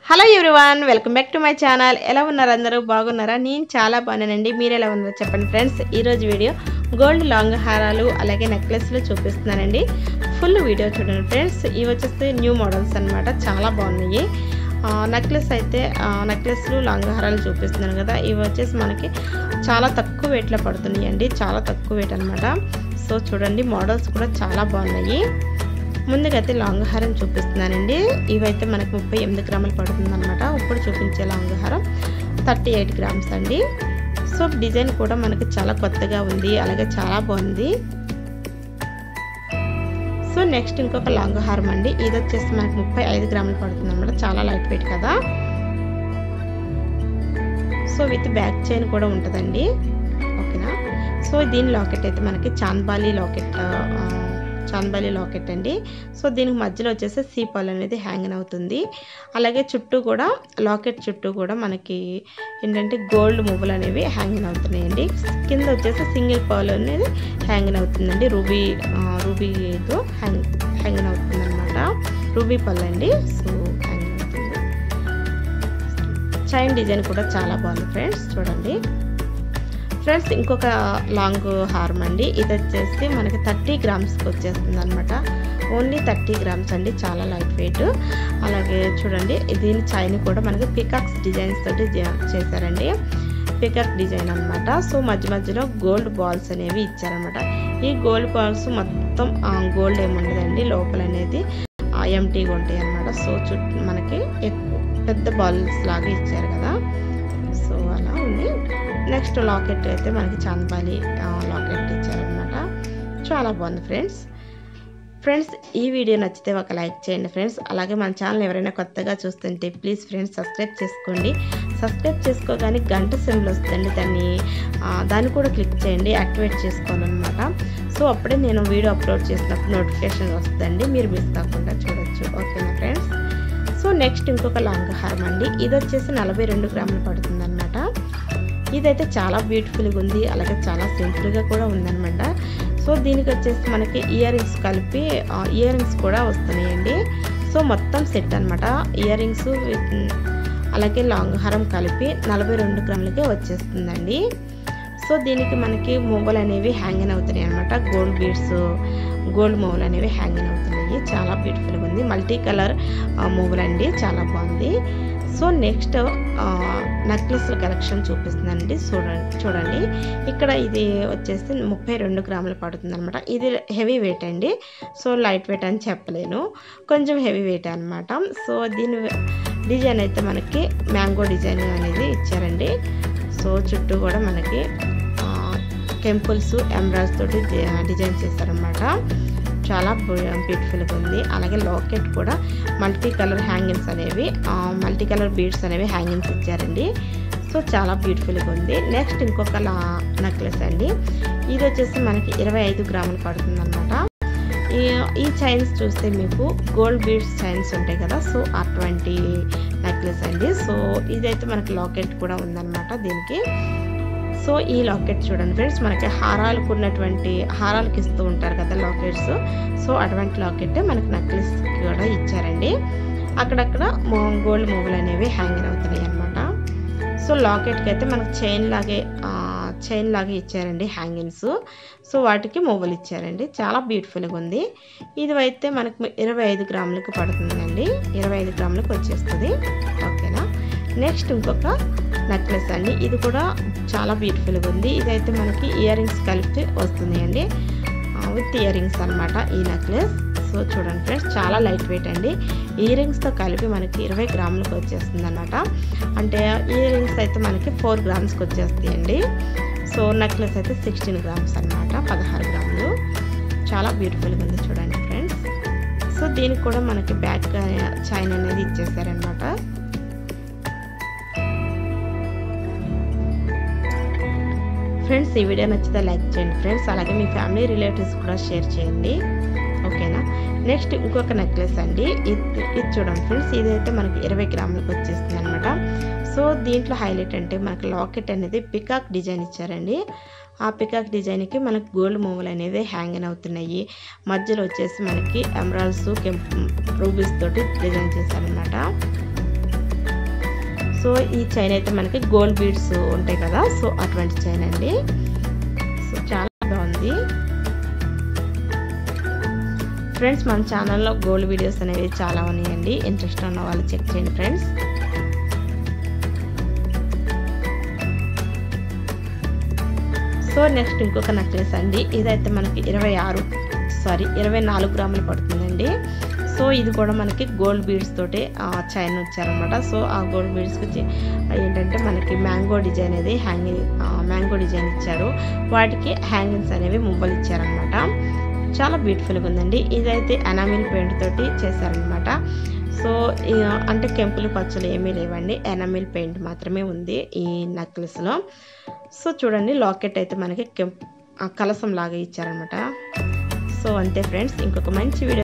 hello everyone welcome back to my channel ఎలా ఉన్నారు అందరూ బాగున్నారా నేను చాలా బాగున్నానండి మీరు ఎలా ఉన్నారో చెప్పండి ఫ్రెండ్స్ ఈరోజు వీడియో గోల్డ్ లాంగ్ హారాలు అలాగే నెక్లెస్లు చూపిస్తున్నానండి ఫుల్ వీడియో చూడండి ఫ్రెండ్స్ ఇవి వచ్చేసి న్యూ మోడల్స్ అన్నమాట చాలా బాగున్నాయి నెక్లెస్ అయితే నెక్లెస్లు లాంగ్ హారాలు చూపిస్తున్నాను కదా ఇవి వచ్చేసి మనకి చాలా తక్కువ వెయిట్లో పడుతున్నాయి అండి చాలా తక్కువ వెయిట్ అనమాట సో చూడండి మోడల్స్ కూడా చాలా బాగున్నాయి ముందుకైతే లాంగ్ హారం చూపిస్తున్నానండి ఇవైతే మనకు ముప్పై ఎనిమిది గ్రాములు పడుతుంది అనమాట ఇప్పుడు చూపించే లాంగ్ హారం థర్టీ ఎయిట్ గ్రామ్స్ అండి సో డిజైన్ కూడా మనకి చాలా కొత్తగా ఉంది అలాగే చాలా బాగుంది సో నెక్స్ట్ ఇంకొక లాంగ్ హారం అండి ఇది వచ్చేసి మనకి ముప్పై ఐదు గ్రాములు పడుతుంది అనమాట చాలా లైట్ వెయిట్ కదా సో విత్ బ్యాక్ చైన్ కూడా ఉంటుందండి ఓకేనా సో దీని లాకెట్ అయితే మనకి చాంద్బాలి లాకెట్ చాంద్బాలి లాకెట్ అండి సో దీనికి మధ్యలో వచ్చేసి సీపాల్ అనేది హ్యాంగ్ అవుతుంది అలాగే చుట్టూ కూడా లాకెట్ చుట్టూ కూడా మనకి ఏంటంటే గోల్డ్ మువ్వలు అనేవి హ్యాంగ్ అవుతున్నాయండి కింద వచ్చేసి సింగిల్ పర్ల్ అనేది హ్యాంగ్ అవుతుందండి రూబీ రూబీతో హ్యాంగ్ హ్యాంగ్ అవుతుంది అనమాట రూబీ పల్ అండి సో హ్యాంగ్ అవుతుంది చైన్ డిజైన్ కూడా చాలా బాగుంది ఫ్రెండ్స్ చూడండి ఫ్రెండ్స్ ఇంకొక లాంగ్ హార్మ్ అండి ఇది వచ్చేసి మనకి థర్టీ గ్రామ్స్కి వచ్చేస్తుంది అనమాట ఓన్లీ థర్టీ గ్రామ్స్ అండి చాలా లైట్ వెయిట్ అలాగే చూడండి దీని చైన్ కూడా మనకి పికాక్స్ డిజైన్స్ తోటి చేశారండి పికాక్ డిజైన్ అనమాట సో మధ్య మధ్యలో గోల్డ్ బాల్స్ అనేవి ఇచ్చారనమాట ఈ గోల్డ్ బాల్స్ మొత్తం గోల్డ్ ఏముండదండి లోపల అనేది ఎంటీగా ఉంటాయి అనమాట సో చుట్టూ మనకి ఎక్కువ పెద్ద బాల్స్ లాగా ఇచ్చారు కదా సో అలా ఉంది నెక్స్ట్ లాకెట్ అయితే మనకి చాందబాలి లాకెట్ ఇచ్చారనమాట చాలా బాగుంది ఫ్రెండ్స్ ఫ్రెండ్స్ ఈ వీడియో నచ్చితే ఒక లైక్ చేయండి ఫ్రెండ్స్ అలాగే మన ఛానల్ ఎవరైనా కొత్తగా చూస్తుంటే ప్లీజ్ ఫ్రెండ్స్ సబ్స్క్రైబ్ చేసుకోండి సబ్స్క్రైబ్ చేసుకోగానే గంట సింబల్ వస్తుంది దాన్ని దాన్ని కూడా క్లిక్ చేయండి యాక్టివేట్ చేసుకోవాలన్నమాట సో అప్పుడే నేను వీడియో అప్లోడ్ చేసినప్పుడు నోటిఫికేషన్ వస్తుందండి మీరు మిస్ కాకుండా చూడొచ్చు ఓకేనా ఫ్రెండ్స్ సో నెక్స్ట్ ఇంకొక లాంగ్ హారం అండి ఇది వచ్చేసి నలభై రెండు గ్రాములు పడుతుంది అనమాట ఇదైతే చాలా బ్యూటిఫుల్గా ఉంది అలాగే చాలా సింపుల్గా కూడా ఉందన్నమాట సో దీనికి వచ్చేసి మనకి ఇయర్ రింగ్స్ కలిపి ఇయర్ రింగ్స్ కూడా వస్తున్నాయండి సో మొత్తం సెట్ అనమాట ఇయర్ రింగ్స్ అలాగే లాంగ్ హారం కలిపి నలభై రెండు గ్రాములకే వచ్చేస్తుందండి సో దీనికి మనకి మొబైల్ అనేవి హ్యాంగిన్ అవుతున్నాయి అనమాట గోల్డ్ బీడ్స్ గోల్డ్ మొబైల్ అనేవి హ్యాంగిన్ అవుతున్నాయి చాలా బ్యూటిఫుల్గా ఉంది మల్టీ కలర్ మొబైల్ అండి చాలా బాగుంది సో నెక్స్ట్ నెక్లెస్ కలెక్షన్ చూపిస్తుందండి చూడండి చూడండి ఇక్కడ ఇది వచ్చేసి ముప్పై రెండు గ్రాములు పడుతుంది అనమాట ఇది హెవీ వెయిట్ అండి సో లైట్ వెయిట్ అని చెప్పలేను కొంచెం హెవీ వెయిట్ అనమాట సో దీని డిజైన్ అయితే మనకి మ్యాంగో డిజైన్ అనేది ఇచ్చారండి సో చుట్టూ కూడా మనకి టెంపుల్స్ ఎమరాల్స్ తోటి డిజైన్ చేశారనమాట చాలా బ్యూటిఫుల్గా ఉంది అలాగే లాకెట్ కూడా మల్టీ కలర్ హ్యాంగింగ్స్ అనేవి మల్టీ కలర్ బీడ్స్ అనేవి హ్యాంగింగ్స్ ఇచ్చారండి సో చాలా బ్యూటిఫుల్గా ఉంది నెక్స్ట్ ఇంకొక నెక్లెస్ అండి ఇది వచ్చేసి మనకి ఇరవై ఐదు గ్రాములు పడుతుంది అనమాట ఈ ఈ చైన్స్ చూస్తే మీకు గోల్డ్ బీడ్స్ చైన్స్ ఉంటాయి కదా సో అటువంటి నెక్లెస్ అండి సో ఇదైతే మనకి లాకెట్ కూడా ఉందన్నమాట దీనికి సో ఈ లాకెట్ చూడండి ఫ్రెండ్స్ మనకి హారాలకు ఉన్నటువంటి హారాలకు ఇస్తూ ఉంటారు కదా లాకెట్స్ సో అటువంటి లాకెట్ మనకి నెక్లెస్ కూడా ఇచ్చారండి అక్కడక్కడ గోల్డ్ మూవలు అనేవి హ్యాంగింగ్ అవుతున్నాయి అనమాట సో లాకెట్కి అయితే మనకు చైన్ లాగే చైన్ లాగా ఇచ్చారండి హ్యాంగింగ్స్ సో వాటికి మొబైల్ ఇచ్చారండి చాలా బ్యూటిఫుల్గా ఉంది ఇది అయితే మనకు ఇరవై ఐదు గ్రాములకు పడుతుందండి ఇరవై ఐదు గ్రాములకు వచ్చేస్తుంది ఓకేనా నెక్స్ట్ ఇంకొక నెక్లెస్ అండి ఇది కూడా చాలా బ్యూటిఫుల్గా ఉంది ఇదైతే మనకి ఇయర్ రింగ్స్ కలిపి వస్తుంది అండి విత్ ఇయర్ రింగ్స్ అనమాట ఈ నెక్లెస్ సో చూడండి ఫ్రెండ్స్ చాలా లైట్ వెయిట్ అండి ఇయర్ రింగ్స్తో కలిపి మనకి ఇరవై గ్రాములకు వచ్చేస్తుంది అనమాట అంటే ఇయర్ రింగ్స్ అయితే మనకి ఫోర్ గ్రామ్స్కి వచ్చేస్తాయండి సో నెక్లెస్ అయితే సిక్స్టీన్ గ్రామ్స్ అనమాట పదహారు గ్రాములు చాలా బ్యూటిఫుల్గా ఉంది చూడండి ఫ్రెండ్స్ సో దీనికి కూడా మనకి బ్యాక్ చైన్ అనేది ఇచ్చేసారనమాట ఫ్రెండ్స్ ఈ వీడియో నచ్చితే లైక్ చేయండి ఫ్రెండ్స్ అలాగే మీ ఫ్యామిలీ రిలేటివ్స్ కూడా షేర్ చేయండి ఓకేనా నెక్స్ట్ ఇంకొక నెక్లెస్ అండి ఇది ఇది చూడండి ఫ్రెండ్స్ ఇదైతే మనకి ఇరవై గ్రాములకు వచ్చేస్తుంది అనమాట సో దీంట్లో హైలైట్ అంటే మనకి లాకెట్ అనేది పికాక్ డిజైన్ ఇచ్చారండి ఆ పికాక్ డిజైన్కి మనకి గోల్డ్ మూవలు అనేది హ్యాంగ్ అవుతున్నాయి మధ్యలో వచ్చేసి మనకి ఎమరాల్స్ కెంప్ రూబీస్ తోటి డిజైన్ చేశారనమాట సో ఈ చైన్ అయితే మనకి గోల్డ్ బీడ్స్ ఉంటాయి కదా సో అటువంటి చైన్ అండి సో చాలా బాగుంది ఫ్రెండ్స్ మన ఛానల్లో గోల్డ్ వీడియోస్ అనేవి చాలా ఉన్నాయండి ఇంట్రెస్ట్ ఉన్న వాళ్ళు చెక్ చేయండి ఫ్రెండ్స్ సో నెక్స్ట్ ఇంకొక నెక్లెస్ అండి ఇదైతే మనకి ఇరవై ఆరు సారీ ఇరవై నాలుగు గ్రాములు పడుతుందండి సో ఇది కూడా మనకి గోల్డ్ బీడ్స్ తోటి చైన్ వచ్చారనమాట సో ఆ గోల్డ్ బీడ్స్కి వచ్చి ఏంటంటే మనకి మ్యాంగో డిజైన్ అనేది హ్యాంగింగ్ మ్యాంగో డిజైన్ ఇచ్చారు వాటికి హ్యాంగింగ్స్ అనేవి మువ్వలు ఇచ్చారనమాట చాలా బ్యూటిఫుల్గా ఉందండి ఇదైతే ఎనామిల్ పెయింట్ తోటి చేశారనమాట సో అంటే కెంపులు పచ్చలు ఏమీ లేవండి ఎనామిల్ పెయింట్ మాత్రమే ఉంది ఈ నెక్లెస్లో సో చూడండి లాకెట్ అయితే మనకి కెంప్ కలసం లాగా ఇచ్చారనమాట సో అంతే ఫ్రెండ్స్ ఇంకొక మంచి వీడియో